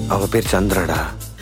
அவ பேர் சந்திரடா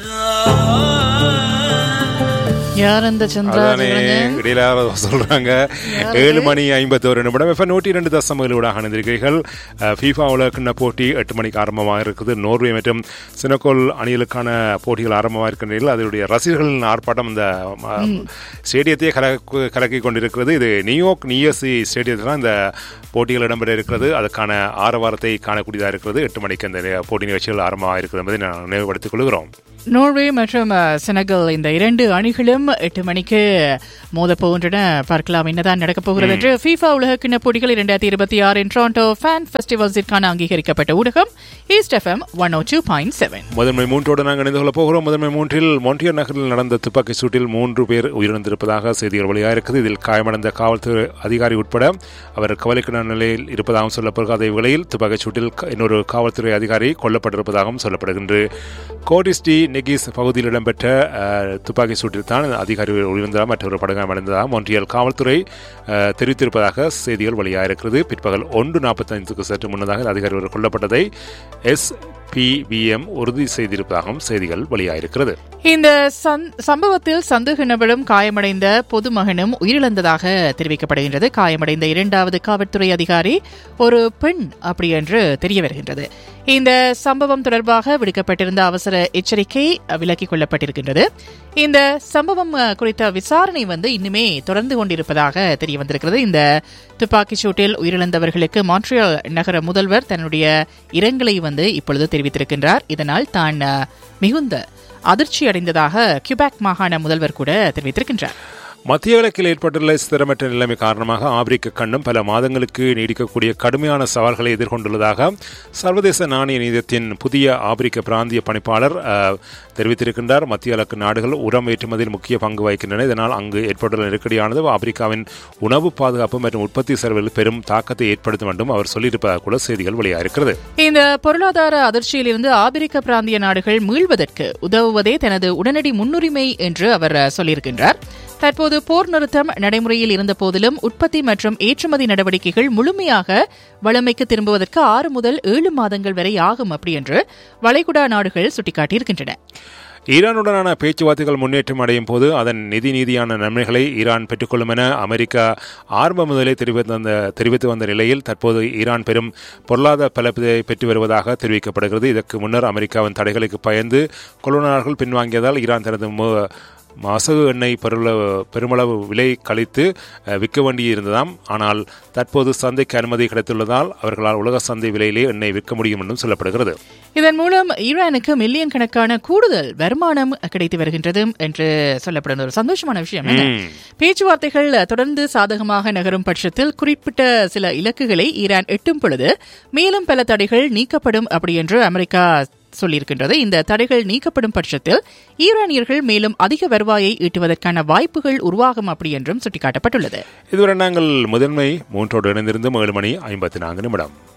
யார் அந்த சந்திரா அதானே இடையில சொல்றாங்க ஏழு மணி ஐம்பத்தோரு நிமிடம் எஃப்எம் நூற்றி இரண்டு தசமகளூடாக அணிந்திருக்கிறீர்கள் ஃபீஃபா உலகக்கிண்ண போட்டி எட்டு மணிக்கு ஆரம்பமாக இருக்குது நோர்வே மற்றும் சினகோல் அணிகளுக்கான போட்டிகள் ஆரம்பமாக இருக்கின்றீர்கள் அதனுடைய ரசிகர்களின் ஆர்ப்பாட்டம் இந்த ஸ்டேடியத்தையே கலக்கு கலக்கி கொண்டிருக்கிறது இது நியூயார்க் நியூஎஸ்சி ஸ்டேடியத்தில் தான் இந்த போட்டிகள் இடம்பெற இருக்கிறது அதுக்கான ஆரவாரத்தை காணக்கூடியதாக இருக்கிறது எட்டு மணிக்கு அந்த போட்டி நிகழ்ச்சிகள் ஆரம்பமாக இருக்கிறது என்பதை நான் நினைவுபடுத்திக் கொள்கிறோம் நோர்வே மற்றும் அஹ், செனகல் இந்த இரண்டு அணிகளும் எட்டு மணிக்கு மோத போகின்றன பார்க்கலாம் என்னதான் நடக்கப் போகிறது என்று ஃபீஃபா உலகக்கிண்ண போட்டிகள் இரண்டாயிரத்தி இருபத்தி ஆறின் டொரண்டோ ஃபேன் ஃபெஸ்டிவல்ஸிற்கான அங்கீகரிக்கப்பட்ட ஊடகம் East FM one O two point seven முதன்மை மூன்றோடு நாங்கள் இணைந்து கொள்ளப் போகிறோம் முதன்மை மூன்றில் மொன்றியர் நகரில் நடந்த துப்பாக்கி சூட்டில் மூன்று பேர் உயிரிழந்திருப்பதாக செய்திகள் வெளியாக இருக்குது இதில் காயமடைந்த காவல்துறை அதிகாரி உட்பட அவர் கவலைக்கிட நிலையில் இருப்பதாகவும் சொல்லப்படுகிற அதே வேளையில் துப்பாக்கிச் சூட்டில் க- இன்னொரு காவல்துறை அதிகாரி கொல்லப்பட்டிருப்பதாகவும் சொல்லப்படுகின்றது கோடிஸ்டி நெகிஸ் பகுதியில் இடம்பெற்ற அஹ், துப்பாக்கி சூட்டில் தான் அதிகாரி உயிரிழந்ததாக மற்றொரு படகம் அடைந்ததாக மொன்றியல் காவல்துறை அஹ், தெரிவித்திருப்பதாக செய்திகள் வெளியாக இருக்கிறது பிற்பகல் ஒன்று நாற்பத்தைந்துக்கு சற்று முன்னதாக இந்த அதிகாரி ஒருவர் கொல்லப்பட்டதை எஸ் பிபிஎம் உறுதி செய்திருப்பதாகவும் செய்திகள் வெளியாயிருக்கிறது இந்த சந்- சம்பவத்தில் சந்தேக நபரும் காயமடைந்த பொதுமகனும் உயிரிழந்ததாக தெரிவிக்கப்படுகின்றது காயமடைந்த இரண்டாவது காவல்துறை அதிகாரி ஒரு பெண் அப்படி என்று தெரிய வருகின்றது இந்த சம்பவம் தொடர்பாக விடுக்கப்பட்டிருந்த அவசர எச்சரிக்கை விலக்கிக் கொள்ளப்பட்டிருக்கின்றது இந்த சம்பவம் அஹ், குறித்த விசாரணை வந்து இன்னுமே தொடர்ந்து கொண்டிருப்பதாக தெரிய வந்திருக்கிறது இந்த துப்பாக்கிச் சூட்டில் உயிரிழந்தவர்களுக்கு மான்ட்ரியால் நகர முதல்வர் தன்னுடைய இரங்கலை வந்து இப்பொழுது தெரிவித்திருக்கின்றார் இதனால் தான் அஹ், மிகுந்த அதிர்ச்சி அடைந்ததாக கியூபாக் மாகாண முதல்வர் கூட தெரிவித்திருக்கின்றார் மத்திய கிழக்கில் ஏற்பட்டுள்ள ஸ்திரமற்ற நிலைமை காரணமாக ஆப்பிரிக்க கண்டம் பல மாதங்களுக்கு நீடிக்கக்கூடிய கடுமையான சவால்களை எதிர்கொண்டுள்ளதாக சர்வதேச நாணய நிதியத்தின் புதிய ஆப்பிரிக்க பிராந்திய பணிப்பாளர் அஹ், தெரிவித்திருக்கின்றார் மத்திய கிழக்கு நாடுகள் உரம் ஏற்றுமதியில் முக்கிய பங்கு வகிக்கின்றன இதனால் அங்கு ஏற்பட்டுள்ள நெருக்கடியானது ஆப்பிரிக்காவின் உணவு பாதுகாப்பு மற்றும் உற்பத்தி செலவில் பெரும் தாக்கத்தை ஏற்படுத்தும் என்றும் அவர் சொல்லியிருப்பதாக கூட செய்திகள் வெளியாயிருக்கிறது இந்த பொருளாதார அதிர்ச்சியிலிருந்து ஆப்பிரிக்க பிராந்திய நாடுகள் மீள்வதற்கு உதவுவதே தனது உடனடி முன்னுரிமை என்று அவர் அஹ், சொல்லியிருக்கின்றார் தற்போது போர் நிறுத்தம் நடைமுறையில் இருந்த போதிலும் உற்பத்தி மற்றும் ஏற்றுமதி நடவடிக்கைகள் முழுமையாக வளமைக்கு திரும்புவதற்கு ஆறு முதல் ஏழு மாதங்கள் வரை ஆகும் அப்படி என்று வளைகுடா நாடுகள் சுட்டிக்காட்டியிருக்கின்றன ஈரானுடனான பேச்சுவார்த்தைகள் முன்னேற்றம் அடையும் போது அதன் நிதி நீதியான நன்மைகளை ஈரான் பெற்றுக்கொள்ளும் என அமெரிக்கா ஆரம்ப முதலே தெரிவித்து வந்த தெரிவித்து வந்த நிலையில் தற்போது ஈரான் பெரும் பொருளாதார பலத்தை பெற்று வருவதாக தெரிவிக்கப்படுகிறது இதற்கு முன்னர் அமெரிக்காவின் தடைகளுக்கு பயந்து கொள்ளுநர்கள் பின்வாங்கியதால் ஈரான் தனது மு- மசகு எண்ணெய் பெருள பெருமளவு விலை கழித்து அஹ், விற்க வேண்டியிருந்ததாம் ஆனால் தற்போது சந்தைக்கு அனுமதி கிடைத்துள்ளதால் அவர்களால் உலக சந்தை விலையிலே எண்ணெய் விற்க முடியும் என்றும் சொல்லப்படுகிறது இதன் மூலம் ஈரானுக்கு மில்லியன் கணக்கான கூடுதல் வருமானம் கிடைத்து வருகின்றது என்று சொல்லப்படுகிற ஒரு சந்தோஷமான விஷயம் என்ன? ம். பேச்சுவார்த்தைகள் தொடர்ந்து சாதகமாக நகரும் பட்சத்தில் குறிப்பிட்ட சில இலக்குகளை ஈரான் எட்டும் பொழுது மேலும் பல தடைகள் நீக்கப்படும் அப்படி என்று அமெரிக்கா சொல்லியிருக்கின்றது இந்த தடைகள் நீக்கப்படும் பட்சத்தில் ஈரானியர்கள் மேலும் அதிக வருவாயை ஈட்டுவதற்கான வாய்ப்புகள் உருவாகும் அப்படி என்றும் சுட்டிக்காட்டப்பட்டுள்ளது இதுவரை நாங்கள் முதன்மை மூன்றோடு இணைந்திருந்தும் ஏழு மணி ஐம்பத்தி நான்கு நிமிடம்